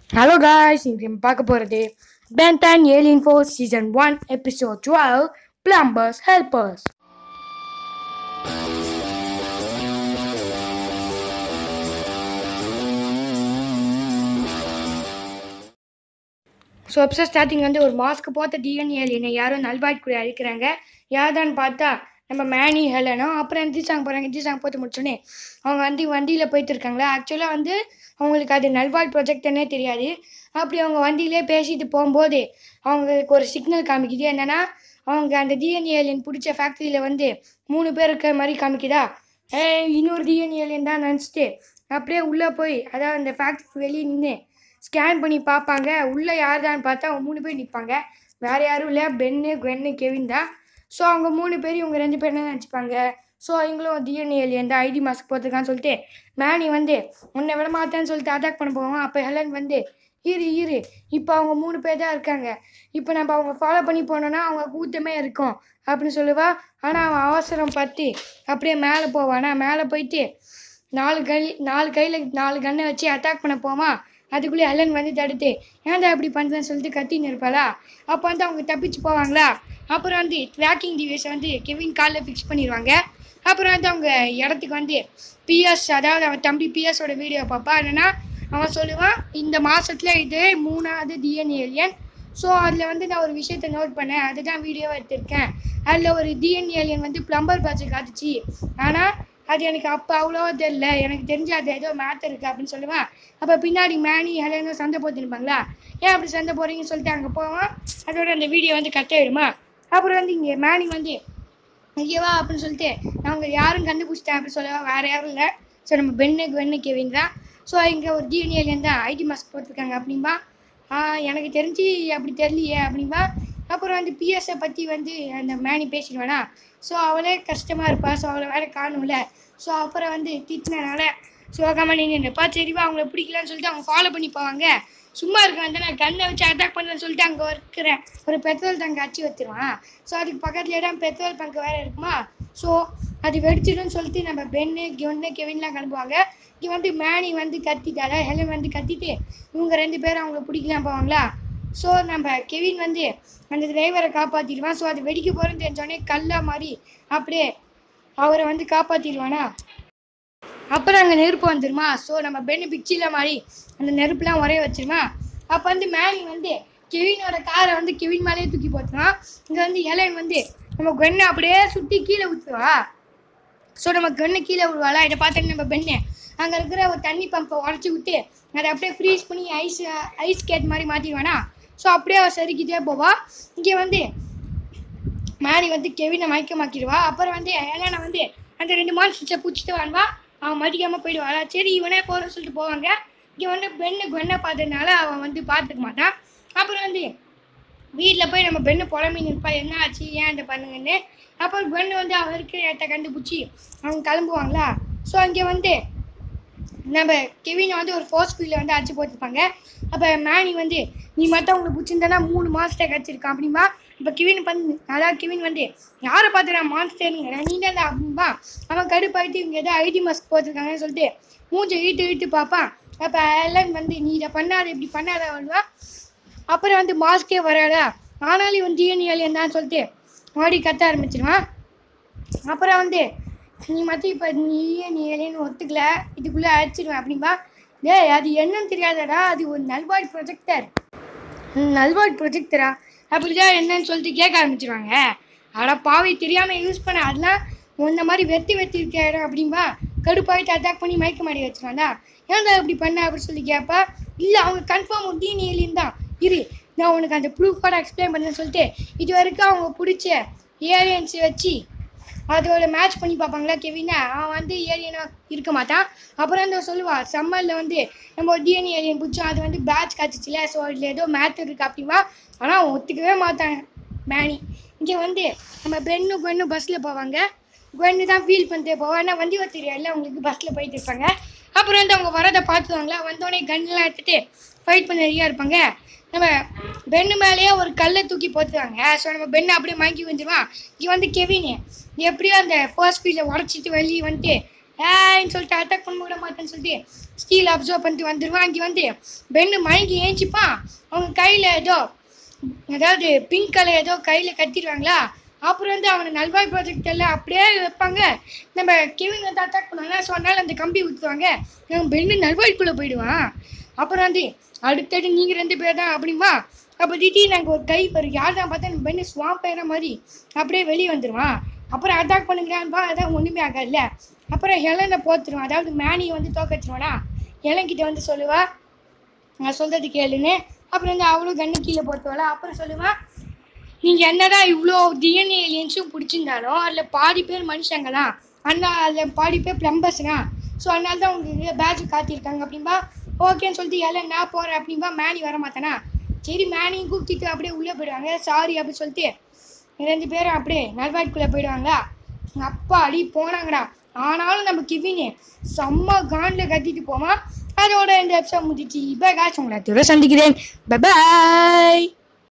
hello guys இன்றைக்கு நம்ம பார்க்க போகிறது Ben ten alien four season one episode twelve plumbers helpers so episode starting வந்து ஒரு மாஸ்க் போத்த டிஎன் ஏலியனை யாரும் நல்வாய்க்கு கூட அழிக்கிறாங்க யார்தான்னு பார்த்தா நம்ம மேனி ஹெலனும் அப்புறம் எந்திரிச்சாங்க போகிறாங்க எந்திரிச்சாங்க போட்டு முடிச்சோடனே அவங்க வந்து வண்டியில் போயிட்டு இருக்காங்களா ஆக்சுவலாக வந்து அவங்களுக்கு அது நல்வாழ் ப்ரொஜெக்ட்னே தெரியாது அப்படி அவங்க வண்டியிலே பேசிட்டு போகும்போது அவங்களுக்கு ஒரு சிக்னல் காமிக்குது என்னென்னா அவங்க அந்த டிஎன்ஏ ஏலியன் பிடிச்ச ஃபேக்ட்ரியில் வந்து மூணு பேர் இருக்கிற மாதிரி காமிக்குதா ஏய் இன்னொரு டிஎன்ஏ ஏலியன் தான் நினச்சிட்டு அப்படியே உள்ளே போய் அதாவது அந்த ஃபேக்ட்ரிக்கு வெளியே நின்று ஸ்கேன் பண்ணி பார்ப்பாங்க உள்ளே யார் தான் பார்த்தா அவங்க மூணு பேர் நிற்பாங்க வேறு யாரும் இல்லை பென்னு குவென்னு கெவின் தான் ஸோ அவங்க மூணு பேர் இவங்க ரெண்டு பேரும் நினச்சிப்பாங்க ஸோ இவங்களும் டிஎன்ஏ ஏலியன் தான் ஐடி மாஸ்க் போட்டிருக்கான்னு சொல்லிட்டு மேனி வந்து உன்னை விட மாட்டேன்னு சொல்லிட்டு அட்டாக் பண்ண போவான் அப்போ ஹெலன் வந்து இரு இரு இப்போ அவங்க மூணு பேர் தான் இருக்காங்க இப்போ நம்ம அவங்க ஃபாலோ பண்ணி போனோன்னா அவங்க கூட்டமே இருக்கும் அப்படின்னு சொல்லுவா ஆனால் அவன் அவசரம் பற்றி அப்படியே மேலே போவானா மேலே போயிட்டு நாலு கை நாலு கையில் நாலு கண்ணை வச்சு அட்டாக் பண்ண போவான் அதுக்குள்ளே ஹெலன் வந்து தடுத்து ஏன்டா இப்படி பண்ணுறேன்னு சொல்லிட்டு கத்தின்னு இருப்பாளா அப்போ வந்து அவங்க தப்பிச்சு போவாங்களா அப்புறம் வந்து ட்ராக்கிங் டிவைஸை வந்து கெவின் காலில் ஃபிக்ஸ் பண்ணிடுவாங்க அப்புறம் வந்து அவங்க இடத்துக்கு வந்து பிஎஸ் அதாவது அவன் தம்பி பிஎஸோட வீடியோ பார்ப்பா என்னன்னா அவன் சொல்லுவான் இந்த மாதத்தில் இது மூணாவது டிஎன்ஏ ஏலியன் ஸோ அதில் வந்து நான் ஒரு விஷயத்த நோட் பண்ணேன் அதுதான் வீடியோவை எடுத்திருக்கேன் அதில் ஒரு டிஎன்ஏ ஏலியன் வந்து ப்ளம்பர் பேட்சை காட்டுச்சு ஆனால் அது எனக்கு அப்போ அவ்வளோவா தெரில எனக்கு தெரிஞ்சு அது ஏதோ மேட்டர் இருக்குது அப்படின்னு சொல்லுவேன் அப்போ பின்னாடி மேனி ஹெலனும் சண்டை போட்டுருப்பாங்களா ஏன் அப்படி சண்டை போகிறீங்கன்னு சொல்லிட்டு அங்கே போவான் அதோட அந்த வீடியோ வந்து கட் ஆயிடுமா அப்புறம் வந்து இங்கே மேனி வந்து ஐயவா அப்படின்னு சொல்லிட்டு அவங்க யாரும் கண்டுபிடிச்சிட்டேன் அப்படின்னு சொல்லவா வேறு யாரும் இல்லை ஸோ நம்ம பெண்ணுக்கு வெண்ணு கேவின் தான் ஸோ இங்கே ஒரு டிஎன்ஏலேருந்து தான் ஐடி மாஸ்க் போட்டிருக்காங்க அப்படின்பா எனக்கு தெரிஞ்சு அப்படி தெரியலையே அப்படின்பா அப்புறம் வந்து பிஎஸ்ஸை பற்றி வந்து அந்த மேனி பேசிடுவேனா ஸோ அவளே கஷ்டமாக இருப்பா ஸோ அவளை வேற காணும்ல ஸோ அப்புறம் வந்து திட்டினனால சோகமாக நின்றுப்பா சரிவா அவங்கள பிடிக்கலன்னு சொல்லிட்டு அவங்க ஃபாலோ பண்ணி போவாங்க சும்மா இருக்க வந்து நான் கண்ணை வச்சு அட்டாக் பண்ணுறேன்னு சொல்லிட்டு அங்கே இருக்கிற ஒரு பெட்ரோல் டங்க் அச்சு வச்சிருவான் ஸோ அதுக்கு பக்கத்துல இடம் பெட்ரோல் பங்க் வேறு இருக்குமா ஸோ அது வெடிச்சிடும்னு சொல்லிட்டு நம்ம பென்னு கிவன்னு கெவின்லாம் கிளம்புவாங்க இங்கே வந்து மேனி வந்து கத்திட்டால ஹெலன் வந்து கத்திட்டு இவங்க ரெண்டு பேரும் அவங்கள பிடிக்கலாம் போவாங்களா ஸோ நம்ம கெவின் வந்து அந்த டிரைவரை காப்பாற்றிடுவான் ஸோ அது வெடிக்க போகிறேன்னு தெரிஞ்சோடனே கல்லா மாதிரி அப்படியே அவரை வந்து காப்பாற்றிடுவானா அப்புறம் அங்கே நெருப்பு வந்துருமா ஸோ நம்ம பென்னு பிக்சியில் மாதிரி அந்த நெருப்புலாம் உரைய வச்சிருமா அப்போ வந்து மேனி வந்து கெவினோட காரை வந்து கெவின் மேலேயே தூக்கி போட்டுருவான் இங்கே வந்து எலன் வந்து நம்ம கண்ணை அப்படியே சுற்றி கீழே ஊற்றுவா ஸோ நம்ம கண்ணு கீழே விடுவாளா இதை பார்த்தோன்னு நம்ம பெண்ணு அங்கே இருக்கிற ஒரு தண்ணி பம்பை உடச்சி விட்டு அதை அப்படியே ஃப்ரீஸ் பண்ணி ஐஸ் ஐஸ் கேட் மாதிரி மாற்றிடுவானா ஸோ அப்படியே அவள் சறுக்கிட்டே போவா இங்கே வந்து மேனி வந்து கெவினை மயக்கமாக்கிடுவா அப்புறம் வந்து ஏலனை வந்து அந்த ரெண்டு மான்ஸ்டர்ஸை பிடிச்சிட்டு வான்வா அவன் மதிக்காமல் போயிடுவாளா சரி இவனே போகிறேன்னு சொல்லிட்டு போவாங்க இங்கே வந்து பெண்ணு பெண்ணை பார்த்ததுனால அவன் வந்து பார்த்துக்க மாட்டான் அப்புறம் வந்து வீட்டில் போய் நம்ம பெண்ணு புலம்பி நிற்பா என்ன ஆச்சு ஏன் இதை பண்ணுங்கன்னு அப்புறம் பெண்ணு வந்து அவன் இருக்கிற இடத்த கண்டுபிடிச்சி அவங்க கிளம்புவாங்களா ஸோ அங்கே வந்து நம்ம கெவினை வந்து ஒரு ஃபோர்ஸ் ஃபீல்டில் வந்து அடிச்சு போட்டிருப்பாங்க அப்போ மேனி வந்து நீ மட்டும் உங்களுக்கு பிடிச்சிருந்தனா மூணு மாஸ்டர் கிடச்சிருக்கான் அப்படின்பா இப்போ கிவின் பண்ணு அதாவது கிவின் வந்து யாரை பார்த்து நான் மான்ஸ்டருங்கிற நீ தான் அப்படின்பா அவன் கடுப்பாயிட்டு இவங்க ஏதோ ஐடி மாஸ்க் போட்டிருக்காங்கன்னு சொல்லிட்டு மூஞ்சை இட்டு இட்டு பார்ப்பான் அப்போ எல்லாம் வந்து நீ இதை பண்ணாத இப்படி பண்ணாத வருவா அப்புறம் வந்து மாஸ்கே வராதா ஆனாலும் இவன் டிஎன்ஏ தான் சொல்லிட்டு மாடி கத்த ஆரம்பிச்சிருவான் அப்புறம் வந்து நீ மட்டும் இப்போ நீயே நீ ஏலியன்னு ஒத்துக்கல இதுக்குள்ளே அழைச்சிடுவேன் அப்படின்பா டேய் அது என்னன்னு தெரியாதடா அது ஒரு நல்வாழ்வு ப்ரொஜெக்டர் நல்வாழ்வு ப்ரொஜெக்டரா அப்படிதான் என்னன்னு சொல்லிட்டு கேட்க ஆரம்பிச்சிருவாங்க அட பாவை தெரியாமல் யூஸ் பண்ண அதெல்லாம் இந்த மாதிரி வெத்தி வெத்தி இருக்க இடம் அப்படின்பா கடுப்பாயிட்டு அட்டாக் பண்ணி மயக்க மாடி வச்சிருவாண்டா ஏன்டா இப்படி பண்ண அப்படின்னு சொல்லி கேட்பா இல்லை அவங்க கன்ஃபார்ம் ஒரு டீன் ஏலியன் தான் இரு நான் உனக்கு அந்த ப்ரூஃபோட எக்ஸ்பிளைன் பண்ணேன்னு சொல்லிட்டு இது வரைக்கும் அவங்க பிடிச்ச ஏலியன்ஸ் வச்சு அதோட மேட்ச் பண்ணி பார்ப்பாங்களா கெவினா அவன் வந்து ஏலியனாக இருக்க மாட்டான் அப்புறம் வந்து சொல்லுவா சம்மரில் வந்து நம்ம ஒரு டிஎன்ஏ ஏலியன் பிடிச்சோம் அது வந்து பேட்ச் காய்ச்சிச்சுல ஸோ அதில் ஏதோ மேட்ச் இருக்கு அப்படிவா ஆனால் அவன் ஒத்துக்கவே மாட்டான் மேனி இங்கே வந்து நம்ம பெண்ணு பெண்ணு பஸ்ஸில் போவாங்க பெண்ணு தான் ஃபீல் பண்ணிட்டே போவான் ஏன்னா வண்டி ஓட்ட தெரியாதுல அவங்களுக்கு பஸ்ஸில் போயிட்டு இருப்பாங்க அப்புறம் வந்து அவங்க வரதை பார்த்துவாங்களா வந்தோடனே கன்லாம் எடுத்துகிட்டு ஃபைட் பண்ண ரெடியாக இருப்பாங்க நம்ம பெண்ணு மேலேயே ஒரு கல்லை தூக்கி போட்டுருவாங்க ஸோ நம்ம பெண்ணை அப்படியே வாங்கி வந்துடுவான் இங்கே வந்து கெவின் எப்படியோ அந்த ஃபர்ஸ்ட் ஃபீல்டை உடச்சிட்டு வெளியே வந்துட்டு ஏன்னு சொல்லிட்டு அட்டாக் பண்ண விட மாட்டேன்னு சொல்லிட்டு ஸ்டீல் அப்சர்வ் பண்ணிட்டு வந்துடுவான் இங்கே வந்து பெண்ணு மயங்கி ஏஞ்சிப்பான் அவங்க கையில் ஏதோ அதாவது பிங்க் கலர் ஏதோ கையில் கட்டிடுவாங்களா அப்புறம் வந்து அவனை நல்வாய் ப்ராஜெக்ட் எல்லாம் அப்படியே வைப்பாங்க நம்ம கெவின் வந்து அட்டாக் பண்ணுவாங்க ஸோ அதனால அந்த கம்பி ஊற்றுவாங்க அவன் பெண்ணு நல்வாய்க்குள்ளே போயிடுவான் அப்புறம் வந்து அடுத்தது நீங்கள் ரெண்டு பேர் தான் அப்படிமா அப்போ திடீர்னு நாங்கள் ஒரு கை வரும் யார் தான் பார்த்தா நம்ம பெண்ணு ஸ்வாம் பெய்கிற மாதிரி அப்படியே வெளியே வந்துடுவான் அப்புறம் அட்டாக் பண்ணுங்கிறான்பா அதான் ஒன்றுமே ஆகாதுல்ல அப்புறம் ஹெலனை போத்துருவான் அதாவது மேனியை வந்து தோக்கச்சிருவானா ஹெலன் கிட்ட வந்து சொல்லுவா நான் சொல்கிறது கேளுன்னு அப்புறம் வந்து அவ்வளோ கண்ணு கீழே போட்டுவாளா அப்புறம் சொல்லுவா நீங்கள் என்னதான் இவ்வளோ டிஎன்ஏ ஏலியன்ஸும் பிடிச்சிருந்தாலும் அதில் பாதி பேர் மனுஷங்க தான் அண்ணா அதில் பாதி பேர் ப்ளம்பர்ஸ் தான் ஸோ அதனால தான் உங்களுக்கு பேட்ச் காத்திருக்காங்க அப்படின்பா ஓகேன்னு சொல்லிட்டு எல்லாம் நான் போகிறேன் அப்படின்பா மேனி வர மாட்டேனா சரி மேனியும் கூப்பிட்டு அப்படியே உள்ளே போயிடுவாங்க சாரி அப்படின்னு சொல்லிட்டு ரெண்டு பேரும் அப்படியே நல்வாய்க்குள்ளே போயிடுவாங்களா அப்பா அடி போனாங்கடா ஆனாலும் நம்ம கிவினு செம்ம காண்டில் கத்திட்டு போவான் அதோட இந்த எபிசோட் முடிச்சு இப்போ காய்ச்சி உங்களை திரும்ப சந்திக்கிறேன் பை